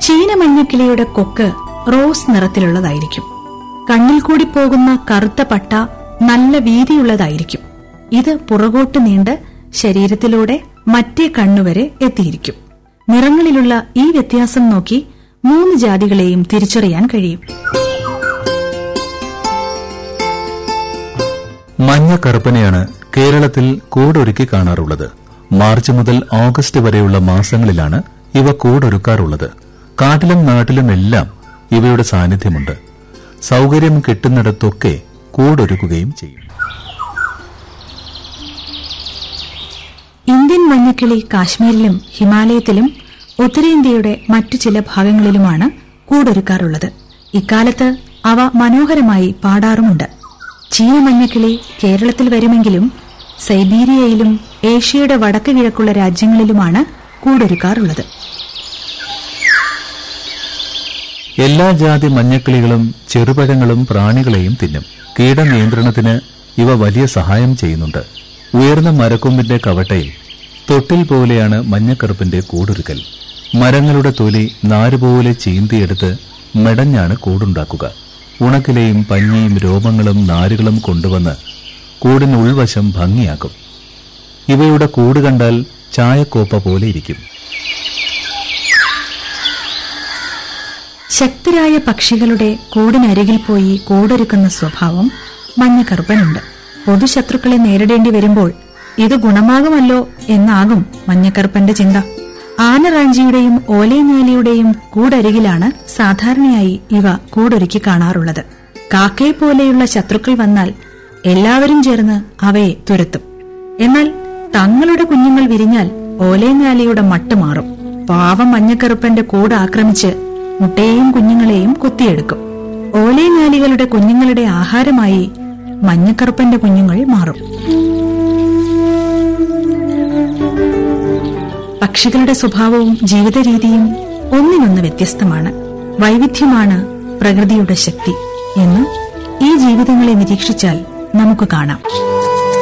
ചീനമഞ്ഞക്കിളിയുടെ കൊക്ക് റോസ് നിറത്തിലുള്ളതായിരിക്കും കണ്ണിൽ കൂടി പോകുന്ന കറുത്ത പട്ട നല്ല വീതിയുള്ളതായിരിക്കും ഇത് പുറകോട്ട് നീണ്ട് ശരീരത്തിലൂടെ മറ്റേ കണ്ണുവരെ എത്തിയിരിക്കും നിറങ്ങളിലുള്ള ഈ വ്യത്യാസം നോക്കി മൂന്ന് ജാതികളെയും തിരിച്ചറിയാൻ കഴിയും മഞ്ഞ കറുപ്പനെയാണ് കേരളത്തിൽ കൂടൊരുക്കി കാണാറുള്ളത് മാർച്ച് മുതൽ ഓഗസ്റ്റ് വരെയുള്ള മാസങ്ങളിലാണ് ഇവ കൂടൊരുക്കാറുള്ളത് കാട്ടിലും നാട്ടിലുമെല്ലാം ഇവയുടെ സാന്നിധ്യമുണ്ട് സൗകര്യം കിട്ടുന്നിടത്തൊക്കെ കൂടൊരുക്കുകയും ചെയ്യും ഇന്ത്യൻ മഞ്ഞക്കിളി കാശ്മീരിലും ഹിമാലയത്തിലും ഉത്തരേന്ത്യയുടെ മറ്റു ചില ഭാഗങ്ങളിലുമാണ് കൂടൊരുക്കാറുള്ളത് ഇക്കാലത്ത് അവ മനോഹരമായി പാടാറുമുണ്ട് ചീന മഞ്ഞക്കിളി കേരളത്തിൽ വരുമെങ്കിലും സൈബീരിയയിലും ഏഷ്യയുടെ വടക്ക് കിഴക്കുള്ള രാജ്യങ്ങളിലുമാണ് കൂടൊരുക്കാറുള്ളത് എല്ലാ ജാതി മഞ്ഞക്കിളികളും ചെറുപഴങ്ങളും പ്രാണികളെയും തിന്നും കീടനിയന്ത്രണത്തിന് ഇവ വലിയ സഹായം ചെയ്യുന്നുണ്ട് ഉയർന്ന മരക്കൊമ്പിന്റെ കവട്ടയിൽ തൊട്ടിൽ പോലെയാണ് മഞ്ഞക്കറുപ്പിന്റെ കൂടൊരുക്കൽ മരങ്ങളുടെ തൊലി നാരുപോലെ ചീന്തിയെടുത്ത് മെടഞ്ഞാണ് കൂടുണ്ടാക്കുക ഉണക്കിലെയും പഞ്ഞിയും രോമങ്ങളും നാരുകളും കൊണ്ടുവന്ന് കൂടിന് ഉൾവശം ഭംഗിയാക്കും ഇവയുടെ കൂട് കണ്ടാൽ ചായക്കോപ്പ പോലെ ഇരിക്കും ശക്തരായ പക്ഷികളുടെ കൂടിനരികിൽ പോയി കൂടൊരുക്കുന്ന സ്വഭാവം മഞ്ഞക്കറുപ്പനുണ്ട് പൊതുശത്രുക്കളെ നേരിടേണ്ടി വരുമ്പോൾ ഇത് ഗുണമാകുമല്ലോ എന്നാകും മഞ്ഞക്കറുപ്പന്റെ ചിന്ത ആനറാഞ്ചിയുടെയും ഓലേഞ്ഞാലിയുടെയും കൂടരികിലാണ് സാധാരണയായി ഇവ കൂടൊരുക്കി കാണാറുള്ളത് കാക്കയെ പോലെയുള്ള ശത്രുക്കൾ വന്നാൽ എല്ലാവരും ചേർന്ന് അവയെ തുരത്തും എന്നാൽ തങ്ങളുടെ കുഞ്ഞുങ്ങൾ വിരിഞ്ഞാൽ ഓലേഞ്ഞാലിയുടെ മട്ട് മാറും പാവം മഞ്ഞക്കറുപ്പന്റെ കൂട് ആക്രമിച്ച് മുട്ടയെയും കുഞ്ഞുങ്ങളെയും കൊത്തിയെടുക്കും ഓലേഞ്ഞാലികളുടെ കുഞ്ഞുങ്ങളുടെ ആഹാരമായി മഞ്ഞക്കറുപ്പന്റെ കുഞ്ഞുങ്ങൾ മാറും പക്ഷികളുടെ സ്വഭാവവും ജീവിത രീതിയും ഒന്നിനൊന്ന് വ്യത്യസ്തമാണ് വൈവിധ്യമാണ് പ്രകൃതിയുടെ ശക്തി എന്ന് ഈ ജീവിതങ്ങളെ നിരീക്ഷിച്ചാൽ നമുക്ക് കാണാം